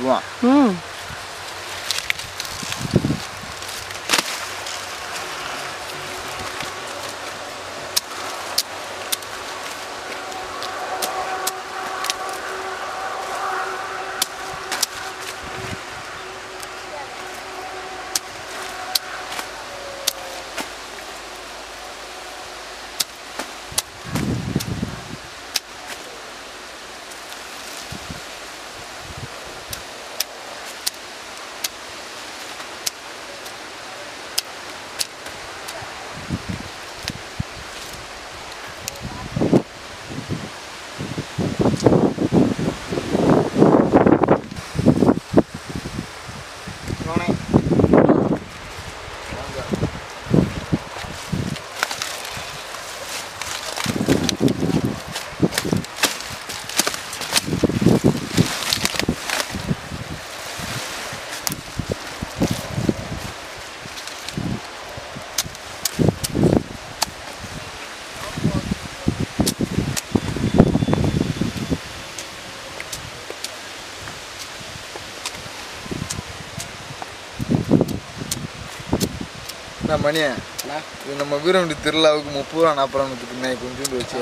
இருக்குவான் ம் நான் மணியே இது நம்ம வீரவண்டி திருவிழாவுக்கு முப்பது ரூபா நாற்பது ரூபா பின்னாடி கொஞ்சோண்டு வச்சு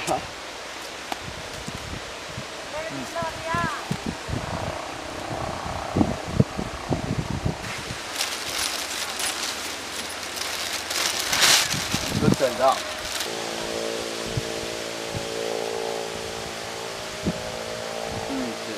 இருபத்தஞ்சா ம் சரி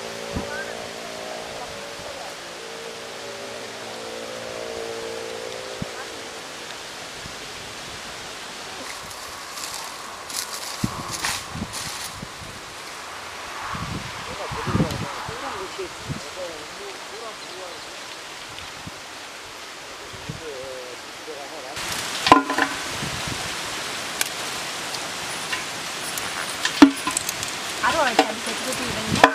அருவா வச்சு அப்படி கட்டி கட்டி விடுங்க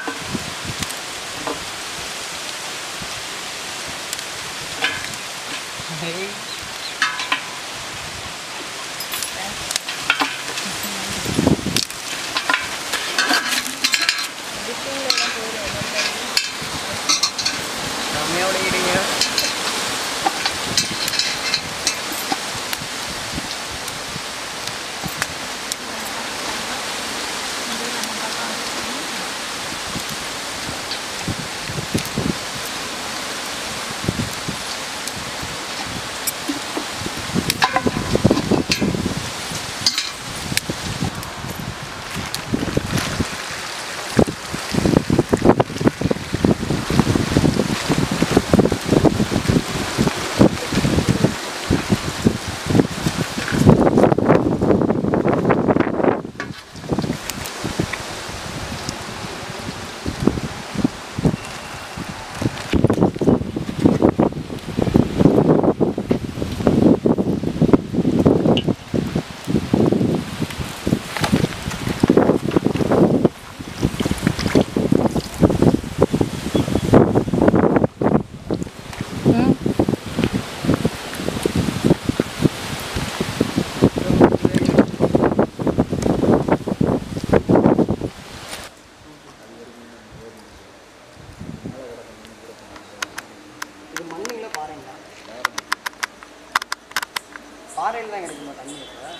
செம்மையோட இடிங்க இது மண்ணுங்களா பாறைங்களா பாறையில் தான் கிடைக்குமா தண்ணி இப்போ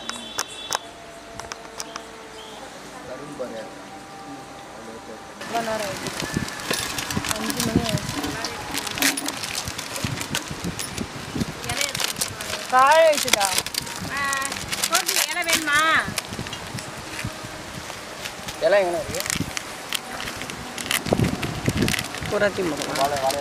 கரும்பாறை இவ்வளோ நேரம் ஆயிடுச்சு அஞ்சு மணி ஆயிடுச்சு காய வச்சுட்டா இலை வேணுமா இலை எங்கே இருக்கு புரட்டி முருகன் வாழை வாழை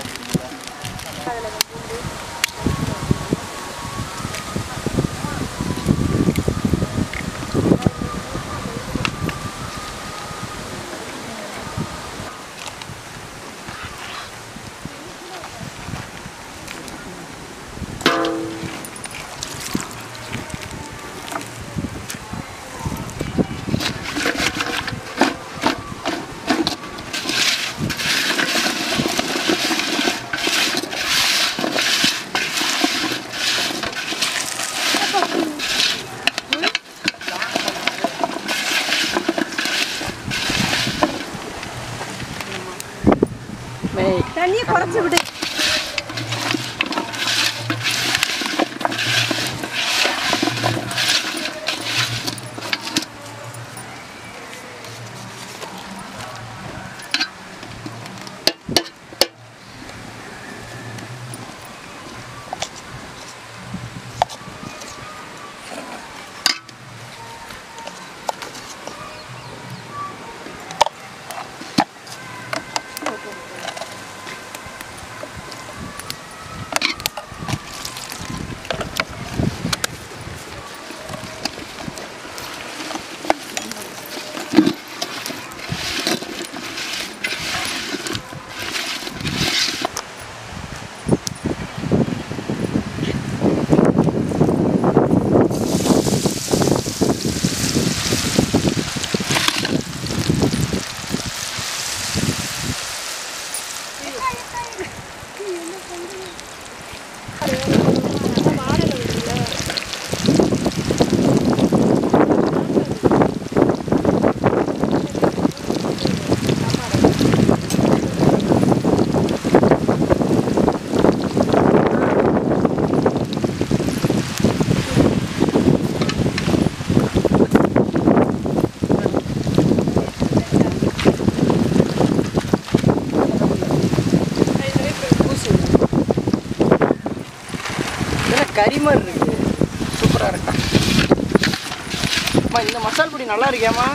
கறி மாதிரி இருக்கு சூப்பராக இருக்கா அம்மா இந்த மசால் பொடி நல்லா இருக்கியாம்மா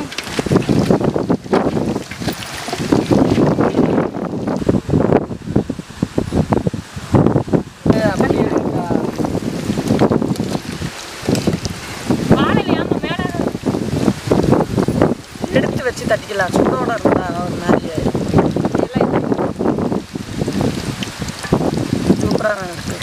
ஏய், அப்படியே இருக்கா? வாழையில ஆமா மேலே எடுத்து வச்சு தட்டிக்கலாம் சூடோட இருந்தா ஒரு மாதிரி சூப்பராக இருக்கு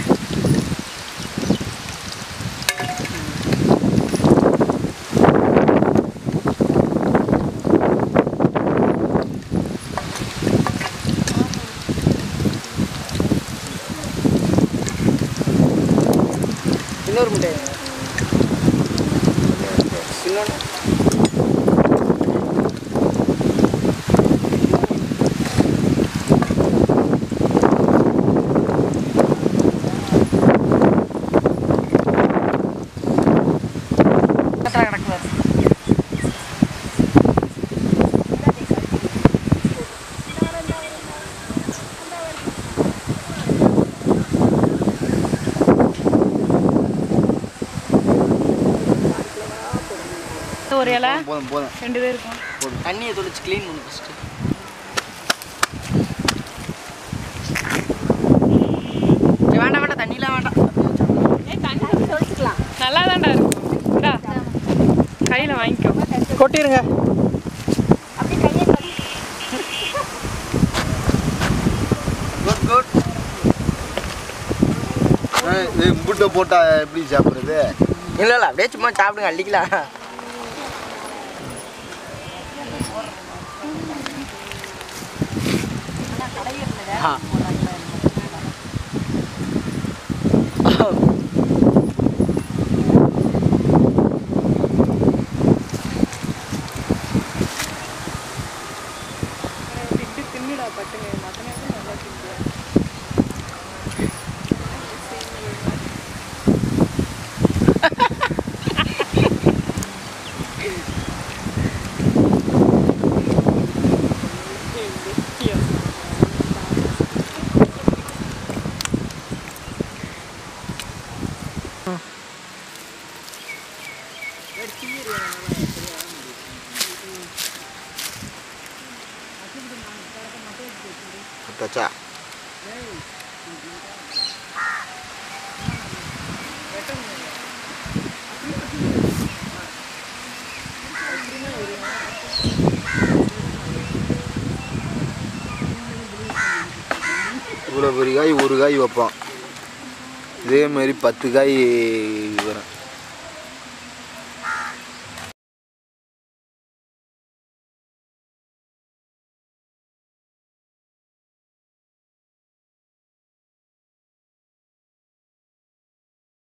இன்னொரு முட்டை இன்னொன்று கரெக்டாக கிடக்குது ஒரு இலை போதும் போதும் ரெண்டு பேருக்கும் தண்ணியை தொளிச்சு க்ளீன் பண்ணு ஃபஸ்ட்டு வேண்டாம் வேண்டாம் தண்ணிலாம் வேண்டாம் நல்லா தான்டா இருக்கும் இந்தா, கையில வாங்கிக்கோ கொட்டிருங்க குட் குட் இது முட்டை போட்டா எப்படி சாப்பிட்றது இல்லை இல்லை அப்படியே சும்மா சாப்பிடுங்க அள்ளிக்கலாம் ஆ. திட்டு தின்னுடா பட்டுங்க மத்தனை நல்லா தின்னுடா கொடுத்தாச்சா இவ்வளோ பெரிய காய் ஒரு காய் வைப்போம் இதே மாதிரி பத்து காய் வரும்